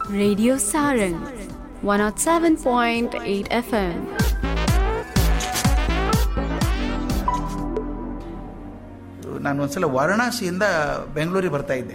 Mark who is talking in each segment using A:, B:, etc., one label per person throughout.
A: Radio Sarang 107.8 FM.
B: ನಾನು ಒಂದ್ಸಲ ವಾರಣಾಸಿಯಿಂದ ಬೆಂಗಳೂರಿಗೆ ಬರ್ತಾ ಇದ್ದೆ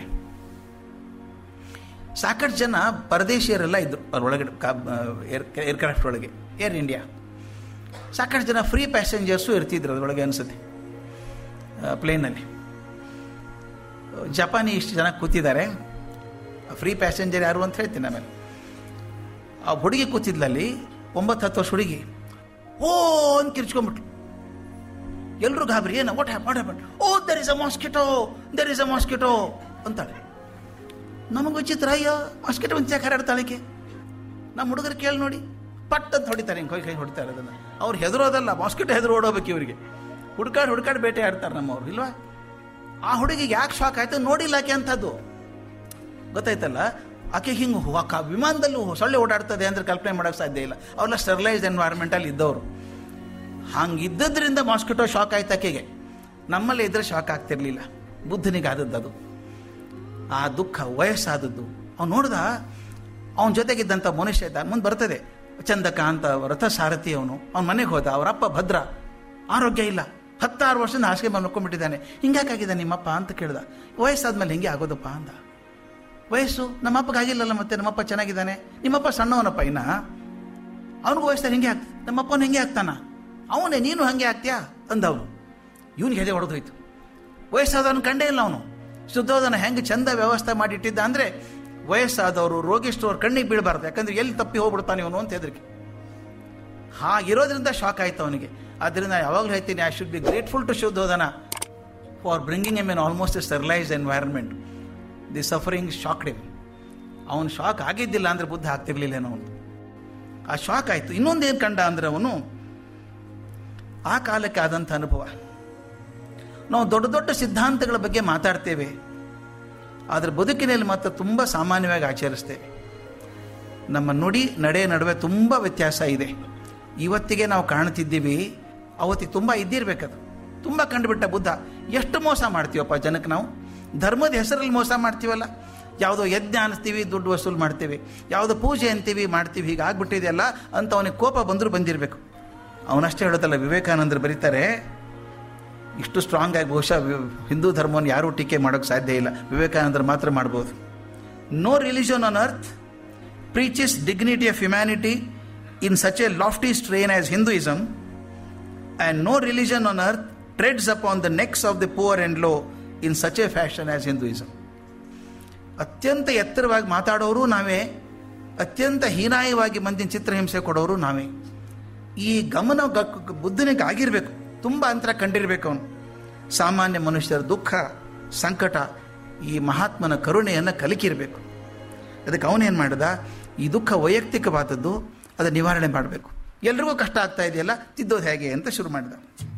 B: ಸಾಕಷ್ಟು ಜನ ಪರದೇಶಿಯರೆಲ್ಲ ಇದ್ದರು ಅದರೊಳಗಡೆ ಕಾ ಏರ್ ಏರ್ಕ್ರಾಫ್ಟ್ ಒಳಗೆ ಏರ್ ಇಂಡಿಯಾ ಸಾಕಷ್ಟು ಜನ ಫ್ರೀ ಪ್ಯಾಸೆಂಜರ್ಸು ಇರ್ತಿದ್ರು ಅದರೊಳಗೆ ಅನಿಸುತ್ತೆ ಪ್ಲೇನಲ್ಲಿ ಜಪಾನಿ ಇಷ್ಟು ಜನ ಕೂತಿದ್ದಾರೆ ಫ್ರೀ ಪ್ಯಾಸೆಂಜರ್ ಯಾರು ಅಂತ ಹೇಳ್ತೀನಿ ಆಮೇಲೆ ಆ ಹುಡುಗಿ ಕೂತಿದ್ಲಲ್ಲಿ ಒಂಬತ್ತು ಹತ್ತು ವರ್ಷ ಹುಡುಗಿ ಓ ಅಂತ ಕಿರ್ಚ್ಕೊಂಬಿಟ್ಲು ಎಲ್ಲರೂ ಗಾಬರಿ ಏನು what hap what happen oh there is a mosquito there is a mosquito ಅಂತಾಳೆ ನಮಗೆ ವಿಚಿತ್ರ ಅಯ್ಯೋ ಮಾಸ್ಕಿಟೋ ಅಂತ ಯಾಕೆ ಹರಡ್ತಾಳಿಕೆ ನಮ್ಮ ಹುಡುಗರು ಕೇಳಿ ನೋಡಿ ಪಟ್ ಅಂತ ಹೊಡಿತಾರೆ ಹಿಂಗೆ ಕೈ ಕೈ ಹೊಡಿತಾರೆ ಅದನ್ನು ಅವ್ರು ಹೆದರೋದಲ್ಲ ಮಾಸ್ಕಿಟೋ ಹೆದರು ಓಡೋಬೇಕು ಇವರಿಗೆ ಹುಡ್ಕಾಡ್ ಹುಡ್ಕಾಡ್ ಬೇಟೆ ಆಡ್ತಾರೆ ನಮ್ಮವ್ರು ಇಲ್ವಾ ಆ ಹುಡುಗಿಗೆ ಯಾಕೆ ಶಾಕ್ ಆಯ್ತು ನೋಡಿಲ್ಲ ಆಕೆ ಅಂಥದ್ದು ಗೊತ್ತಾಯ್ತಲ್ಲ ಆಕೆ ಹಿಂಗೆ ವಿಮಾನದಲ್ಲೂ ಸೊಳ್ಳೆ ಓಡಾಡ್ತದೆ ಅಂದ್ರೆ ಕಲ್ಪನೆ ಮಾಡೋಕ್ಕೆ ಸಾಧ್ಯ ಇಲ್ಲ ಅವರೆಲ್ಲ ಸ್ಟೆರಿಲೈಸ್ಡ್ ಎನ್ವೈರ್ಮೆಂಟಲ್ಲಿ ಇದ್ದವರು ಹಂಗಿದ್ದದ್ರಿಂದ ಮಾಸ್ಕಿಟೋ ಶಾಕ್ ಆಯ್ತು ಆಕೆಗೆ ನಮ್ಮಲ್ಲಿ ಇದ್ರೆ ಶಾಕ್ ಆಗ್ತಿರ್ಲಿಲ್ಲ ಬುದ್ಧನಿಗೆ ಆದದ್ದು ಅದು ಆ ದುಃಖ ವಯಸ್ಸಾದದ್ದು ಅವ್ನು ನೋಡ್ದ ಅವನ ಜೊತೆಗಿದ್ದಂಥ ಮನುಷ್ಯ ಇದ್ದ ಮುಂದೆ ಬರ್ತದೆ ಚಂದಕ ಅಂತ ರಥ ಸಾರಥಿ ಅವನು ಅವ್ನ ಮನೆಗೆ ಹೋದ ಅವರಪ್ಪ ಭದ್ರ ಆರೋಗ್ಯ ಇಲ್ಲ ಹತ್ತಾರು ವರ್ಷದಿಂದ ಹಾಸಿಗೆ ಮಲ್ಕೊಂಡ್ಬಿಟ್ಟಿದ್ದಾನೆ ಹಿಂಗ್ಯಾಕಾಗಿದೆ ನಿಮ್ಮಪ್ಪ ಅಂತ ಕೇಳ್ದ ವಯಸ್ಸಾದ್ಮೇಲೆ ಹಿಂಗೆ ಆಗೋದಪ್ಪ ಅಂದ ವಯಸ್ಸು ನಮ್ಮಪ್ಪಗೆ ಆಗಿಲ್ಲಲ್ಲ ಮತ್ತೆ ನಮ್ಮಪ್ಪ ಚೆನ್ನಾಗಿದ್ದಾನೆ ನಿಮ್ಮಪ್ಪ ಸಣ್ಣವನಪ್ಪ ಇನ್ನ ಅವನಿಗೂ ವಯಸ್ಸಲ್ಲಿ ಹಿಂಗೆ ಆಗ್ತ ನಮ್ಮಪ್ಪನ ಹಿಂಗೆ ಆಗ್ತಾನ ಅವನೇ ನೀನು ಹಂಗೆ ಆಗ್ತೀಯಾ ಅಂದವನು ಇವನಿಗೆ ಹೆದೆ ಹೊಡೆದೋಯ್ತು ವಯಸ್ಸಾದವನು ಕಂಡೇ ಇಲ್ಲ ಅವನು ಶುದ್ಧೋದನ ಹೆಂಗೆ ಚಂದ ವ್ಯವಸ್ಥೆ ಮಾಡಿಟ್ಟಿದ್ದ ಅಂದರೆ ವಯಸ್ಸಾದವರು ರೋಗಿಷ್ಠವ್ರು ಕಣ್ಣಿಗೆ ಬೀಳಬಾರ್ದು ಯಾಕಂದ್ರೆ ಎಲ್ಲಿ ತಪ್ಪಿ ಹೋಗ್ಬಿಡ್ತಾನೆ ಇವನು ಅಂತ ಹೆದರಿಕೆ ಹಾಗಿರೋದ್ರಿಂದ ಶಾಕ್ ಆಯ್ತು ಅವನಿಗೆ ಆದ್ದರಿಂದ ಯಾವಾಗಲೂ ಹೇಳ್ತೀನಿ I should be grateful to Shuddhodana for bringing him in almost a sterilise environment the suffering shocked him ಅವನು ಶಾಕ್ ಆಗಿದ್ದಿಲ್ಲ ಅಂದರೆ ಬುದ್ಧ ಆಗ್ತಿರ್ಲಿಲ್ಲೇನೋ ಅವನು ಆ ಶಾಕ್ ಆಯಿತು ಇನ್ನೊಂದೇನು ಕಂಡ ಅಂದರೆ ಅವನು ಆ ಕಾಲಕ್ಕೆ ಆದಂಥ ಅನುಭವ ನಾವು ದೊಡ್ಡ ದೊಡ್ಡ ಸಿದ್ಧಾಂತಗಳ ಬಗ್ಗೆ ಮಾತಾಡ್ತೇವೆ ಆದರೆ ಬದುಕಿನಲ್ಲಿ ಮಾತ್ರ ತುಂಬ ಸಾಮಾನ್ಯವಾಗಿ ಆಚರಿಸ್ತೇವೆ ನಮ್ಮ ನುಡಿ ನಡೆ ನಡುವೆ ತುಂಬ ವ್ಯತ್ಯಾಸ ಇದೆ ಇವತ್ತಿಗೆ ನಾವು ಕಾಣ್ತಿದ್ದೀವಿ ಅವತ್ತಿಗೆ ತುಂಬ ಇದ್ದಿರ್ಬೇಕದು ತುಂಬ ಕಂಡುಬಿಟ್ಟ ಬುದ್ಧ ಎಷ್ಟು ಮೋಸ ಮಾಡ್ತೀವಪ್ಪ ಜನಕ್ಕೆ ನಾವು ಧರ್ಮದ ಹೆಸರಲ್ಲಿ ಮೋಸ ಮಾಡ್ತೀವಲ್ಲ ಯಾವುದೋ ಯಜ್ಞ ಅನಿಸ್ತೀವಿ ದುಡ್ಡು ವಸೂಲು ಮಾಡ್ತೀವಿ ಯಾವುದೋ ಪೂಜೆ ಅಂತೀವಿ ಮಾಡ್ತೀವಿ ಹೀಗೆ ಆಗ್ಬಿಟ್ಟಿದೆಯಲ್ಲ ಅಂತ ಅವನಿಗೆ ಕೋಪ ಬಂದರೂ ಬಂದಿರಬೇಕು ಅವನಷ್ಟೇ ಹೇಳೋದಲ್ಲ ವಿವೇಕಾನಂದರು ಬರೀತಾರೆ ಇಷ್ಟು ಸ್ಟ್ರಾಂಗ್ ಆಗಿ ಬಹುಶಃ ಹಿಂದೂ ಧರ್ಮವನ್ನು ಯಾರೂ ಟೀಕೆ ಮಾಡೋಕ್ಕೆ ಸಾಧ್ಯ ಇಲ್ಲ ವಿವೇಕಾನಂದರು ಮಾತ್ರ ಮಾಡ್ಬೋದು no religion on earth preaches dignity of humanity in such a lofty strain as Hinduism and no religion on earth treads upon the necks of the poor and low in such a fashion as Hinduism ಅತ್ಯಂತ ಎತ್ತರವಾಗಿ ಮಾತಾಡೋರು ನಾವೇ ಅತ್ಯಂತ ಹೀನಾಯವಾಗಿ ಮಂದಿನ ಚಿತ್ರಹಿಂಸೆ ಕೊಡೋರು ನಾವೇ ಈ ಗಮನ ಗ- ಬುದ್ಧನಿಗೆ ಆಗಿರಬೇಕು ತುಂಬ ಅಂತರ ಕಂಡಿರಬೇಕು ಅವನು ಸಾಮಾನ್ಯ ಮನುಷ್ಯರ ದುಃಖ ಸಂಕಟ ಈ ಮಹಾತ್ಮನ ಕರುಣೆಯನ್ನು ಕಲಿಕಿರಬೇಕು ಅದಕ್ಕೆ ಅವನೇನು ಮಾಡಿದ ಈ ದುಃಖ ವೈಯಕ್ತಿಕವಾದದ್ದು ಅದನ್ನು ನಿವಾರಣೆ ಮಾಡಬೇಕು ಎಲ್ರಿಗೂ ಕಷ್ಟ ಆಗ್ತಾ ಇದೆಯಲ್ಲ ತಿದ್ದೋದು ಹೇಗೆ ಅಂತ ಶುರು ಮಾಡಿದ